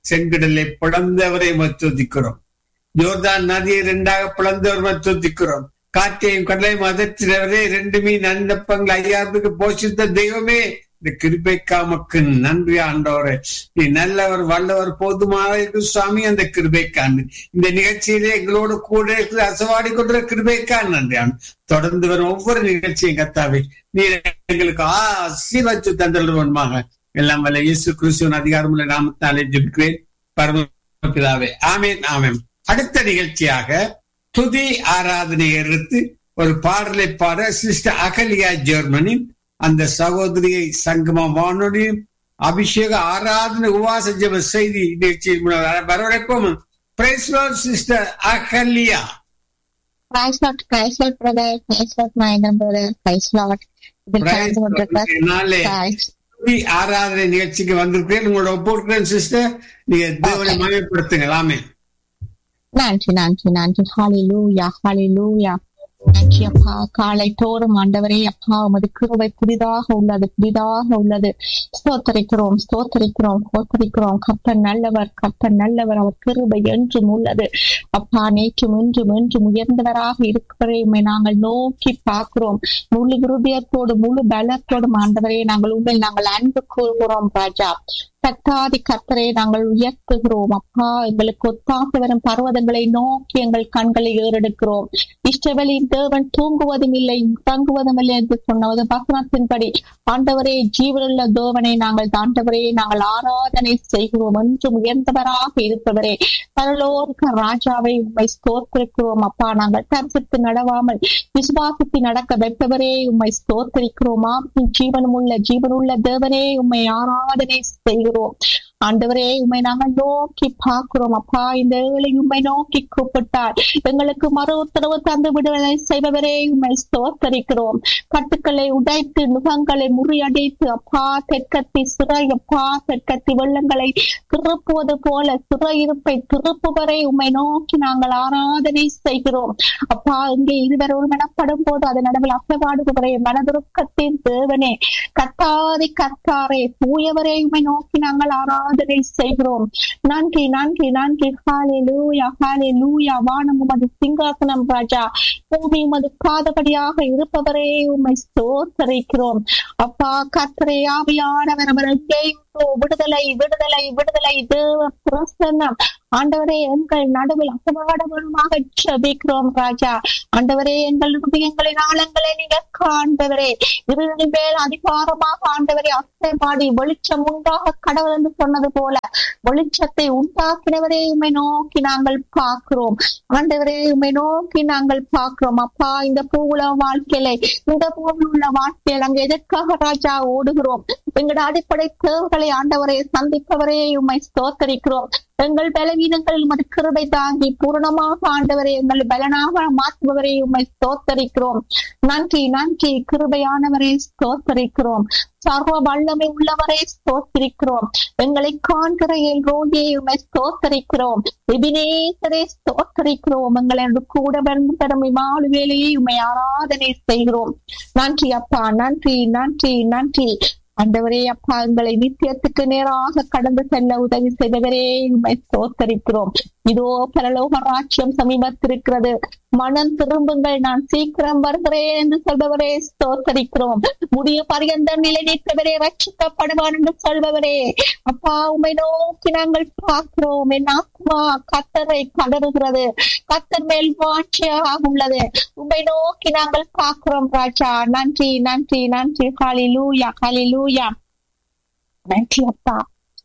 செங்கடலை பிளந்தவரை மத்துதிக்கிறோம் யோர்தான் நதியை இரண்டாக பிளந்தவர் மத்துதிக்கிறோம் காற்றையும் கடலையும் அதற்றினவரே ரெண்டு மீன் அன்னப்பங்கள் ஐயாயிரத்துக்கு போஷித்த தெய்வமே இந்த கிருபைக்காமக்கு நன்றி ஆண்டவரே நீ நல்லவர் வல்லவர் போதுமாக இருக்கு சுவாமி அந்த கிருபைக்கான் இந்த நிகழ்ச்சியிலே எங்களோடு கூட இருக்கிற அசவாடி கொண்ட கிருபைக்கான் நன்றி ஆண்டு தொடர்ந்து வரும் ஒவ்வொரு நிகழ்ச்சியும் கத்தாவே நீ எங்களுக்கு ஆசீர்வச்சு தந்தல்வன்மாக எல்லாம் வல்ல இயேசு கிறிஸ்துவின் அதிகாரமுள்ள நாமத்தாலே ஜெபிக்கிறேன் பரமபிதாவே ஆமேன் ஆமேன் அடுத்த நிகழ்ச்சியாக துதி ஆராதனை எடுத்து ஒரு பாடலை பாட சிஸ்டர் அகலியா ஜெர்மனி அந்த சகோதரியை சங்கம வானொலியும் அபிஷேக ஆராதனை உவாச ஜெப செய்தி நிகழ்ச்சி வரவழைப்போம் sister Agaliya Praise Lord, praise Lord, brother, praise Lord, my brother, praise Lord. இதில் கலந்து கொண்டிருக்கிற நாளே praise. துதி ஆராதனை நிகழ்ச்சிக்கு வந்திருக்கிறேன் உங்களோட ஒப்புக்கிறேன் சிஸ்டர் நீங்க தேவனை மயப்படுத்துங்கள் ஆமே நன்றி நன்றி நன்றி ஹalleluya ஹalleluya நன்றி அப்பா காலை தோறும் ஆண்டவரே அப்பா உமது கிருபை புதிதாக உள்ளது புதிதாக உள்ளது ஸ்தோத்தரிக்கிறோம் ஸ்தோத்தரிக்கிறோம் ஸ்தோத்தரிக்கிறோம் கர்த்தர் நல்லவர் கர்த்தர் நல்லவர் அவர் கிருபை என்றும் உள்ளது அப்பா நேற்றும் இன்றும் என்றும் உயர்ந்தவராக இருக்கிறவரை உம்மை நாங்கள் நோக்கி பார்க்கிறோம் முழு இருதயத்தோடு முழு பலத்தோடும் ஆண்டவரே நாங்கள் உண்மையில் நாங்கள் அன்பு கூறுகிறோம் ராஜா கத்தாதி கத்தரை நாங்கள் உயர்த்துகிறோம் அப்பா எங்களுக்கு ஒத்தாச வரும் பர்வதங்களை நோக்கி எங்கள் கண்களை ஏறெடுக்கிறோம் இஷ்டவெளியின் தேவன் தூங்குவதும் இல்லை தங்குவதும் இல்லை என்று சொன்னது வசனத்தின்படி ஆண்டவரே ஜீவனுள்ள தேவனை நாங்கள் தாண்டவரே நாங்கள் ஆராதனை செய்கிறோம் என்றும் உயர்ந்தவராக இருப்பவரே பரலோக ராஜாவை உண்மை ஸ்தோத்திருக்கிறோம் அப்பா நாங்கள் தரிசித்து நடவாமல் விசுவாசித்து நடக்க வைப்பவரே உண்மை ஸ்தோத்தரிக்கிறோமா ஜீவனுமுள்ள ஜீவனுள்ள தேவனே உண்மை ஆராதனை செய்கிறோம் ஆண்டவரே உண்மை நாங்கள் நோக்கி பார்க்கிறோம் அப்பா இந்த ஏழை உண்மை நோக்கி கூப்பிட்டார் எங்களுக்கு மறு உத்தரவு தந்து விடுதலை செய்பவரே உண்மை ஸ்தோத்தரிக்கிறோம் கட்டுக்களை உடைத்து நுகங்களை முறியடித்து அப்பா தெற்கத்தி சிறை அப்பா தெற்கத்தி வெள்ளங்களை திருப்புவது போல சிறையிருப்பை திருப்புவரை உண்மை நோக்கி நாங்கள் ஆராதனை செய்கிறோம் அப்பா இங்கே இதுவரை ஒரு மனப்படும் போது அதன் நடுவில் அசைவாடுபவரே மனதுருக்கத்தின் தேவனே கத்தாதி கத்தாரே தூயவரே உண்மை நோக்கி நாங்கள் ஆராதனை செய்கிறோம் நன்றி நன்றி நன்றி ஹாலே லூயா ஹாலே லூயா வானம் உமது சிங்காசனம் ராஜா பூமி உமது பாதபடியாக இருப்பவரே உம்மை ஸ்தோத்தரிக்கிறோம் அப்பா கத்தரை ஆவியானவர் அவர் எங்கேயும் விடுதலை விடுதலை விடுதலை தேவ பிரசன்னம் ஆண்டவரே எங்கள் நடுவில் அசபாடமாக ஜபிக்கிறோம் ராஜா ஆண்டவரே எங்கள் எங்களின் ஆழங்களை நீங்க காண்பவரே இருளி மேல் அதிகாரமாக ஆண்டவரே அசைபாடி வெளிச்சம் உண்டாக கடவுள் என்று சொன்னது போல வெளிச்சத்தை உண்டாக்கினவரே உண்மை நோக்கி நாங்கள் பார்க்கிறோம் ஆண்டவரே உண்மை நோக்கி நாங்கள் பார்க்கிறோம் அப்பா இந்த பூவுல வாழ்க்கையில இந்த பூவில் உள்ள வாழ்க்கையில் அங்க எதற்காக ராஜா ஓடுகிறோம் எங்களோட அடிப்படை தேவைகளை ஆண்டவரை சந்திப்பவரே உண்மை ஸ்தோத்தரிக்கிறோம் எங்கள் பலவீனங்கள் உமது கிருபை தாங்கி பூரணமாக ஆண்டவரை எங்கள் பலனாக மாற்றுபவரை உண்மை ஸ்தோத்தரிக்கிறோம் நன்றி நன்றி கிருபையானவரை ஸ்தோத்தரிக்கிறோம் சர்வ வல்லமை உள்ளவரை ஸ்தோத்திரிக்கிறோம் எங்களை காண்கிற என் ரோகியை உண்மை ஸ்தோத்தரிக்கிறோம் எபினேசரை ஸ்தோத்தரிக்கிறோம் எங்களை கூட வந்து தரும் இமாலு வேலையை உண்மை ஆராதனை செய்கிறோம் நன்றி அப்பா நன்றி நன்றி நன்றி ஆண்டவரே அப்பா எங்களை நித்தியத்துக்கு நேராக கடந்து செல்ல உதவி செய்தவரே உண்மை ஸ்தோத்தரிக்கிறோம் இதோ பரலோக ராட்சியம் சமீபத்திருக்கிறது மனம் திரும்புங்கள் நான் சீக்கிரம் வருகிறேன் என்று சொல்பவரே ஸ்தோத்தரிக்கிறோம் முடிய பரியந்த நிலை நிற்பவரே ரட்சிக்கப்படுவான் என்று சொல்பவரே அப்பா உண்மை நோக்கி நாங்கள் பார்க்கிறோம் என் ஆத்மா கத்தரை கதறுகிறது கத்தர் மேல் வாட்சியாக உள்ளது உண்மை நோக்கி நாங்கள் பார்க்கிறோம் ராஜா நன்றி நன்றி நன்றி காலி லூயா காலி லூயா நன்றி அப்பா